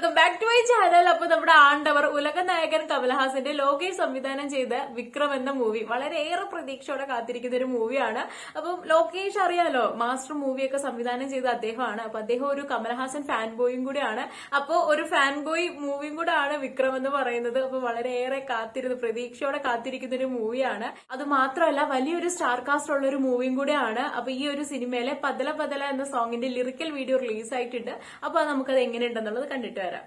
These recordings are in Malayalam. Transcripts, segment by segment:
welcome back to my channel അപ്പൊ നമ്മുടെ ആണ്ടവർ ഉലക നായകൻ കമൽഹാസന്റെ ലോകേഷ് സംവിധാനം ചെയ്ത വിക്രം എന്ന മൂവി വളരെയേറെ പ്രതീക്ഷയോടെ കാത്തിരിക്കുന്ന ഒരു മൂവിയാണ് അപ്പം ലോകേഷ് അറിയാലോ മാസ്റ്റർ മൂവിയൊക്കെ സംവിധാനം ചെയ്ത അദ്ദേഹമാണ് അപ്പൊ അദ്ദേഹം ഒരു കമൽഹാസൻ ഫാൻ ബോയും കൂടിയാണ് അപ്പോ ഒരു ഫാൻ ബോയ് മൂവിയും കൂടെ ആണ് വിക്രം എന്ന് പറയുന്നത് അപ്പൊ വളരെയേറെ കാത്തിരുന്ന് പ്രതീക്ഷയോടെ കാത്തിരിക്കുന്ന ഒരു മൂവിയാണ് അത് മാത്രമല്ല വലിയൊരു സ്റ്റാർ കാസ്റ്റ് ഉള്ള ഒരു മൂവിയും കൂടെയാണ് അപ്പൊ ഈ ഒരു സിനിമയിലെ പതല പതല എന്ന സോങ്ങിന്റെ ലിറിക്കൽ വീഡിയോ റിലീസ് ആയിട്ടുണ്ട് അപ്പൊ അത് നമുക്കത് എങ്ങനെയുണ്ടെന്നുള്ളത് കണ്ടിട്ട് വരാം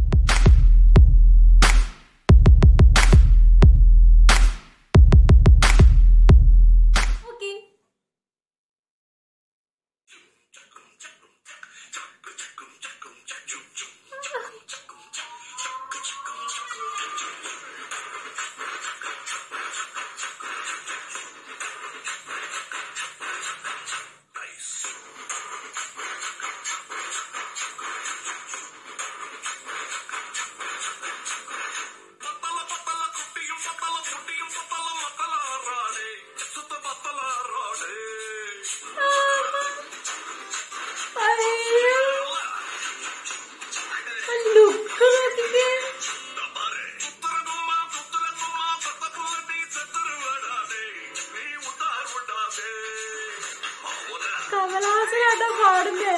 ഓക്കേ പത്തല പത്തല കുട്ടിയും പത്തല കുട്ടിയും പത്തല മത്തലാറാടേ സുത്ത പത്തലാറാടേ ലുക്ക് നോക്കിക്കേ പുത്തരകുമ്മ പുത്തരകുമ്മ പത്തപ്പുള്ളി ചത്തരുവടാടേ നീ ഉടാർ ഉടാടേ കമലഹാസനാട്ടോ പാടുന്നേ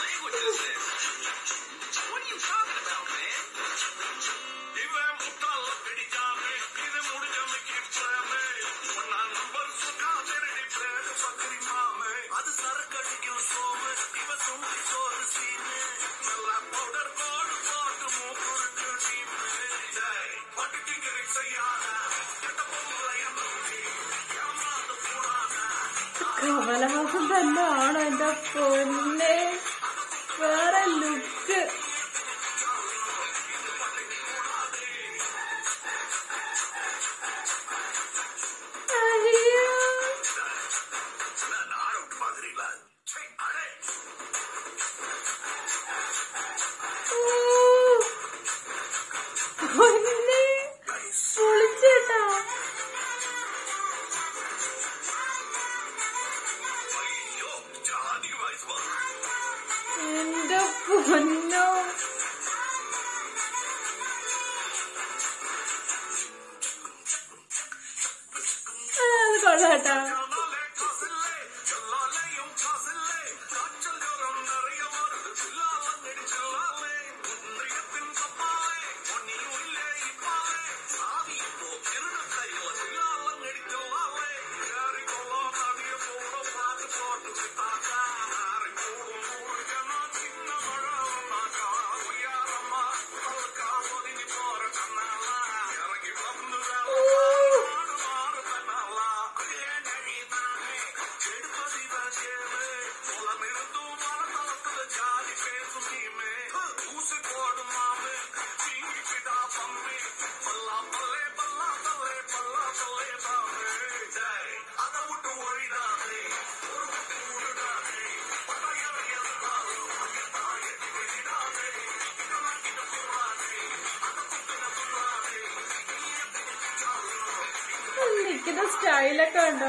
ഇവൻ മുട്ടാള പിടിക്കാമേ ഇത് മുടിഞ്ഞമ്മയ്ക്ക് പ്രേമേ ഒന്നാം നമ്പർ സുഖാതിരടി പ്രേമ പക്കരി മാമേ അത് സറക്കടിക്കും സോമ് ഇവ സുണ്ടി ചോറ് സീന് നല്ല പൗഡർ കോട് പോട്ട് മൂക്കുറുക്ക് ടീമേ പട്ടിക്കിരി ചെയ്യാന കെട്ട പൊമ്പളയം ഏമാണ്ട് കൂടാന കമലഹാസൻ തന്നെ ആണ് എന്റെ പൊന്നെ വേറെ ലുക്ക് അയ്യോ நான் ஆரோட்டு மாதிரில அடே പൊന്നെ പൊളിച്ചേട്ടാ ஐயோ ஜாதி வாய்ஸ் வா എന്റെ പൊന്നോ ആ, അത് കൊള്ളാട്ടാ ஜனாலே காசில்லே ஜல்லாலேயும் காசில்லே காய்ச்சல் ஜுரம் நிறைய வருது சில்லாலங்கடி சில்லாலே ஒன்றியத்தின் தப்பாலே ஒன்னியும் இல்லே இப்பாலே சாவி இப்போ திருநத்தையில சில்லாலங்கடி சில்லாலே ஏறி கொள்ளம் நதிய போட பாட்டு போட்டு விட்டாக்கா ஆறி போடும் ஊரு ஜனா சின்ன மழமாக்கா உயாரமா பல்கா ஒதுங்கி போற கண்ணாலா இறங்கி வந்து நாடு மாறு தன்னாலா அதே நழிதானே கெடுப்பது இவன் கேளு குலமிருந்தும் மனதளத்துல ஜாதி பேசும் நீமே ஊசி போடும் மாமே தீங்கி பிடா பம்மே பல்லா பல்லே பல்லா பல்லே பல்லா பல்லே தாமே டேய், அதை விட்டு ஒழிடாதே ஒரு விட்டு விடுடாதே பட்டாயம் இருந்தாலும் ஐயத்தான் எட்டி விடாதே இதெல்லாம் கிட்ட போடாதே அதை குத்தின சொல்லாதே நீ எப்படி நினைச்சாலும் നിൽക്കുന്ന സ്റ്റൈലൊക്കെ ഉണ്ടോ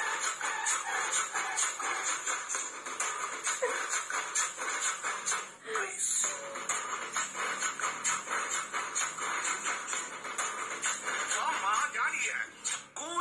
ஆமா ஜானிய கூற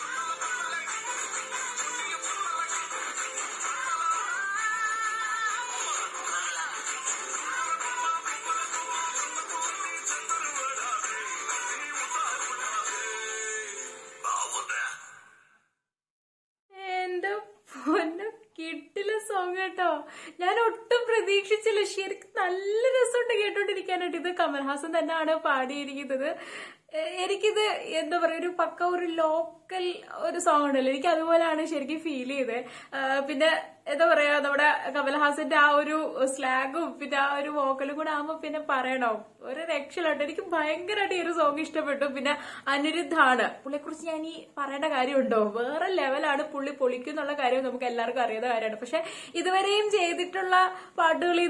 എന്റെ പൊന്നെ കിട്ടില്ല സോങ് കേട്ടോ ഞാൻ ഒട്ടും പ്രതീക്ഷിച്ചില്ല ശരിക്കും നല്ല രസമുണ്ട് കേട്ടോണ്ടിരിക്കാനായിട്ട് ഇത് കമൽഹാസൻ തന്നെയാണ് പാടിയിരിക്കുന്നത് എ- എനിക്കിത് എന്താ പറയാ ഒരു പക്ക ഒരു ലോക്കൽ ഒരു സോങ് ഉണ്ടല്ലോ എനിക്ക് അതുപോലെയാണ് ശരിക്കും ഫീൽ ചെയ്തത് ആ, പിന്നെ എന്താ പറയാ നമ്മുടെ കമൽഹാസന്റെ ആ ഒരു സ്ലാഗും പിന്നെ ആ ഒരു വോക്കലും കൂടെ ആകുമ്പോ പിന്നെ പറയണോ ഒരു രക്ഷയിലുണ്ട് എനിക്ക് ഭയങ്കരമായിട്ട് ഈ ഒരു സോങ് ഇഷ്ടപ്പെട്ടു പിന്നെ അനിരുദ്ധാണ് പുള്ളിയെ കുറിച്ച് ഞാൻ ഈ പറയേണ്ട കാര്യമുണ്ടോ വേറെ ലെവലാണ് പുള്ളി പൊളിക്കും എന്നുള്ള കാര്യം നമുക്ക് എല്ലാവർക്കും അറിയാവുന്ന കാര്യമാണ് പക്ഷെ ഇതുവരെയും ചെയ്തിട്ടുള്ള പാട്ടുകളിൽ നിന്നും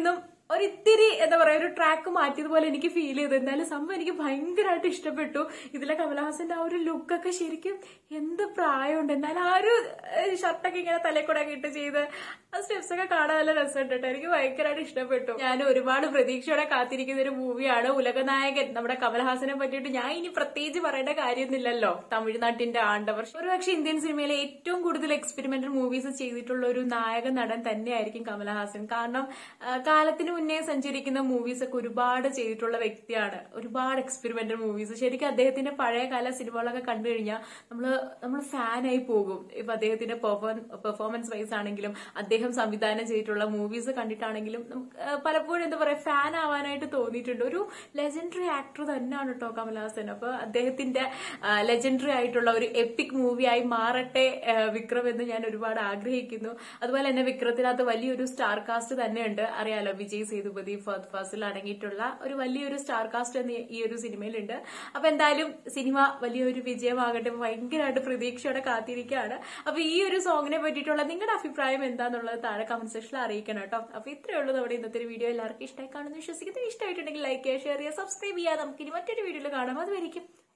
ഒരിത്തിരി എന്താ പറയാ ഒരു ട്രാക്ക് മാറ്റിയതുപോലെ എനിക്ക് ഫീൽ ചെയ്തു എന്നാലും സംഭവം എനിക്ക് ഭയങ്കരമായിട്ട് ഇഷ്ടപ്പെട്ടു ഇതിലെ കമലഹാസന്റെ ആ ഒരു ലുക്കൊക്കെ ശരിക്കും എന്ത് പ്രായമുണ്ട് എന്നാലും ആ ഒരു ഏഹ്, ഷർട്ടൊക്കെ ഇങ്ങനെ തലയിൽ കൂടെ ഒക്കെ ഇട്ട് ചെയ്ത് ആ സ്റ്റെപ്സ് ഒക്കെ കാണാൻ നല്ല രസമുണ്ട് കേട്ടോ എനിക്ക് ഭയങ്കരമായിട്ട് ഇഷ്ടപ്പെട്ടു ഞാൻ ഒരുപാട് പ്രതീക്ഷയോടെ കാത്തിരിക്കുന്ന ഒരു മൂവിയാണ് ഉലകനായകൻ നമ്മുടെ കമൽഹാസനെ പറ്റിയിട്ട് ഞാൻ ഇനി പ്രത്യേകിച്ച് പറയേണ്ട കാര്യമൊന്നുമില്ലല്ലോ തമിഴ്നാട്ടിന്റെ ആണ്ടവർ ഒരുപക്ഷെ ഇന്ത്യൻ സിനിമയിലെ ഏറ്റവും കൂടുതൽ എക്സ്പെരിമെന്റൽ മൂവീസ് ചെയ്തിട്ടുള്ള ഒരു നായക നടൻ തന്നെയായിരിക്കും കമലഹാസൻ കാരണം ആ, കാലത്തിന് മുന്നേ സഞ്ചരിക്കുന്ന മൂവീസ് ഒക്കെ ഒരുപാട് ചെയ്തിട്ടുള്ള വ്യക്തിയാണ് ഒരുപാട് എക്സ്പെരിമെന്റൽ മൂവീസ് ശരിക്കും അദ്ദേഹത്തിന്റെ പഴയകാല സിനിമകളൊക്കെ കണ്ടു കഴിഞ്ഞാൽ നമ്മള് നമ്മൾ ഫാനായി പോകും ഇപ്പൊ അദ്ദേഹത്തിന്റെ പെർഫോമൻസ് വൈസ് ആണെങ്കിലും അദ്ദേഹം സംവിധാനം ചെയ്തിട്ടുള്ള മൂവീസ് കണ്ടിട്ടാണെങ്കിലും നമുക്ക് ആ, പലപ്പോഴും എന്താ പറയാ ഫാൻ ആവാനായിട്ട് തോന്നിയിട്ടുണ്ട് ഒരു ലെജൻഡറി ആക്ടർ തന്നെയാണ് കേട്ടോ കമൽഹാസൻ അപ്പൊ അദ്ദേഹത്തിന്റെ ലെജൻഡറി ആയിട്ടുള്ള ഒരു എപ്പിക് മൂവിയായി മാറട്ടെ ആ, വിക്രം എന്ന് ഞാൻ ഒരുപാട് ആഗ്രഹിക്കുന്നു അതുപോലെ തന്നെ വിക്രത്തിനകത്ത് വലിയൊരു സ്റ്റാർ കാസ്റ്റ് തന്നെയുണ്ട് അറിയാലോ വിജയ് സേതുപതി ഫഹദ് ഫാസിൽ അടങ്ങിയിട്ടുള്ള ഒരു വലിയൊരു സ്റ്റാർ കാസ്റ്റ് എന്ന് ഈ ഒരു സിനിമയിലുണ്ട് അപ്പൊ എന്തായാലും സിനിമ വലിയൊരു വിജയമാകട്ടെ ഭയങ്കരമായിട്ട് പ്രതീക്ഷയോടെ കാത്തിരിക്കുകയാണ് അപ്പൊ ഈ ഒരു സോങ്ങിനെ പറ്റിയിട്ടുള്ള നിങ്ങളുടെ അഭിപ്രായം എന്താന്നുള്ളത് താഴെ കമന്റ് സെക്ഷനിൽ അറിയിക്കണം കേട്ടോ അപ്പൊ ഇത്രയേ ഉള്ളൂ നമ്മുടെ ഇന്നത്തെ ഒരു വീഡിയോ എല്ലാവർക്കും ഇഷ്ടമായി കാണുന്നു വിശ്വസിക്കുന്നു ഇഷ്ടമായിട്ടുണ്ടെങ്കിൽ ലൈക്ക് ചെയ്യുക ഷെയർ ചെയ്യുക സബ്സ്ക്രൈബ് ചെയ്യുക നമുക്ക് ഇനി മറ്റൊരു വീഡിയോയിൽ കാണാം അതുവരിക്കും